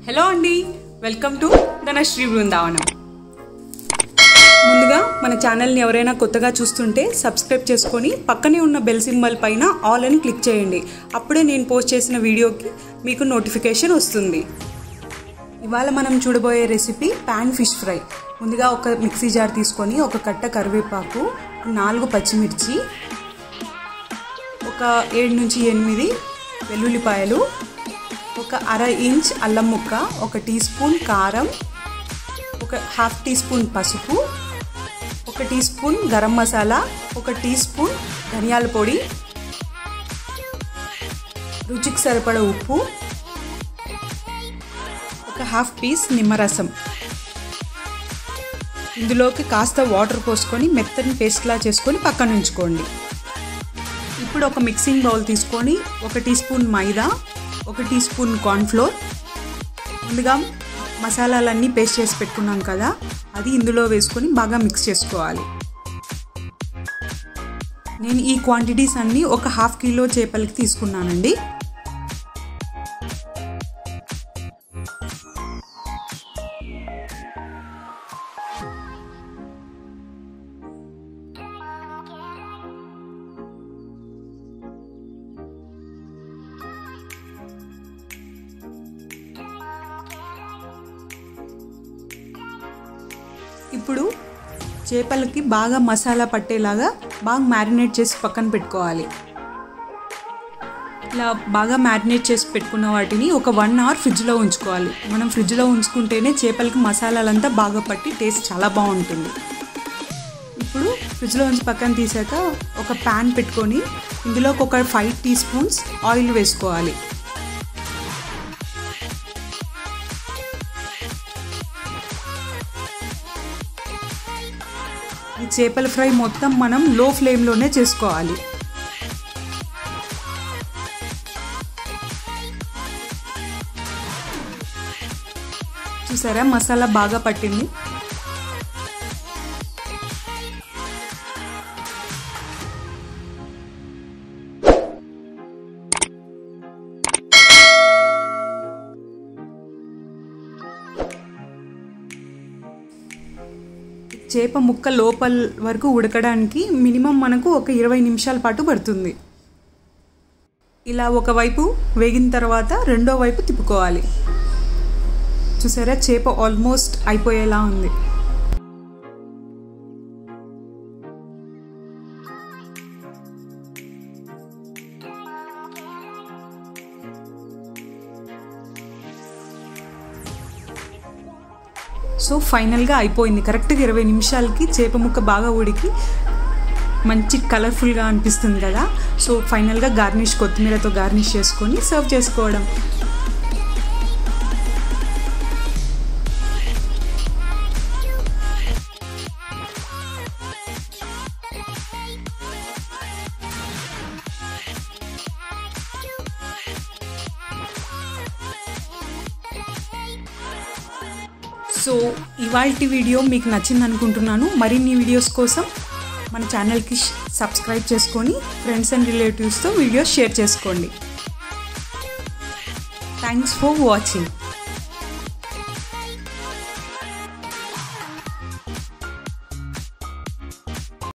hello అండి welcome to Dhanashree Brindavanam ముందుగా మన ఛానల్ని ఎవరైనా కొత్తగా చూస్తుంటే సబ్స్క్రైబ్ చేసుకొని పక్కనే ఉన్న బెల్ సింబల్ పైన ఆల్ అని క్లిక్ చేయండి అప్పుడే నేను పోస్ట్ చేసిన వీడియోకి మీకు నోటిఫికేషన్ వస్తుంది ఇవాళ మనం చూడబోయే రెసిపీ ప్యాన్ ఫిష్ ఫ్రై ముందుగా ఒక మిక్సీ జార్ తీసుకొని ఒక కట్ట కరివేపాకు నాలుగు పచ్చిమిర్చి ఒక ఏడు నుంచి ఎనిమిది వెల్లుల్లిపాయలు ఒక అర ఇంచ్ అల్లం ముక్క ఒక టీ స్పూన్ కారం ఒక హాఫ్ టీ స్పూన్ పసుపు ఒక టీ స్పూన్ గరం మసాలా ఒక టీ స్పూన్ ధనియాల పొడి రుచికి సరిపడ ఉప్పు ఒక హాఫ్ పీస్ నిమ్మరసం ఇందులోకి కాస్త వాటర్ పోసుకొని మెత్తని పేస్ట్లా చేసుకొని పక్కన ఉంచుకోండి ఇప్పుడు ఒక మిక్సింగ్ బౌల్ తీసుకొని ఒక టీ స్పూన్ మైదా ఒక టీ స్పూన్ కార్న్ఫ్లోర్ ముందుగా మసాలాలన్నీ పేస్ట్ చేసి పెట్టుకున్నాం కదా అది ఇందులో వేసుకొని బాగా మిక్స్ చేసుకోవాలి నేను ఈ క్వాంటిటీస్ అన్నీ ఒక హాఫ్ కిలో చేపలకి తీసుకున్నానండి ఇప్పుడు చేపలకి బాగా మసాలా పట్టేలాగా బాగా మ్యారినేట్ చేసి పక్కన పెట్టుకోవాలి ఇలా బాగా మ్యారినేట్ చేసి పెట్టుకున్న వాటిని ఒక వన్ అవర్ ఫ్రిడ్జ్లో ఉంచుకోవాలి మనం ఫ్రిడ్జ్లో ఉంచుకుంటేనే చేపలకి మసాలాలంతా బాగా పట్టి టేస్ట్ చాలా బాగుంటుంది ఇప్పుడు ఫ్రిడ్జ్లో ఉంచి పక్కన తీసాక ఒక ప్యాన్ పెట్టుకొని ఇందులోకి ఒక ఫైవ్ టీ స్పూన్స్ ఆయిల్ వేసుకోవాలి ఈ చేపల ఫ్రై మొత్తం మనం లో ఫ్లేమ్లోనే చేసుకోవాలి చూసారా మసాలా బాగా పట్టింది చేప ముక్క లోపల వరకు ఉడకడానికి మినిమం మనకు ఒక ఇరవై నిమిషాల పాటు పడుతుంది ఇలా ఒకవైపు వేగిన తర్వాత రెండో వైపు తిప్పుకోవాలి చూసారా చేప ఆల్మోస్ట్ అయిపోయేలా ఉంది సో ఫైనల్గా అయిపోయింది కరెక్ట్గా ఇరవై నిమిషాలకి చేప ముక్క బాగా ఉడికి మంచి కలర్ఫుల్గా అనిపిస్తుంది కదా సో ఫైనల్గా గార్నిష్ కొత్తిమీరతో గార్నిష్ చేసుకొని సర్వ్ చేసుకోవడం సో ఇవాళ వీడియో మీకు నచ్చింది అనుకుంటున్నాను మరిన్ని వీడియోస్ కోసం మన ఛానల్కి సబ్స్క్రైబ్ చేసుకొని ఫ్రెండ్స్ అండ్ రిలేటివ్స్తో వీడియోస్ షేర్ చేసుకోండి థ్యాంక్స్ ఫర్ వాచింగ్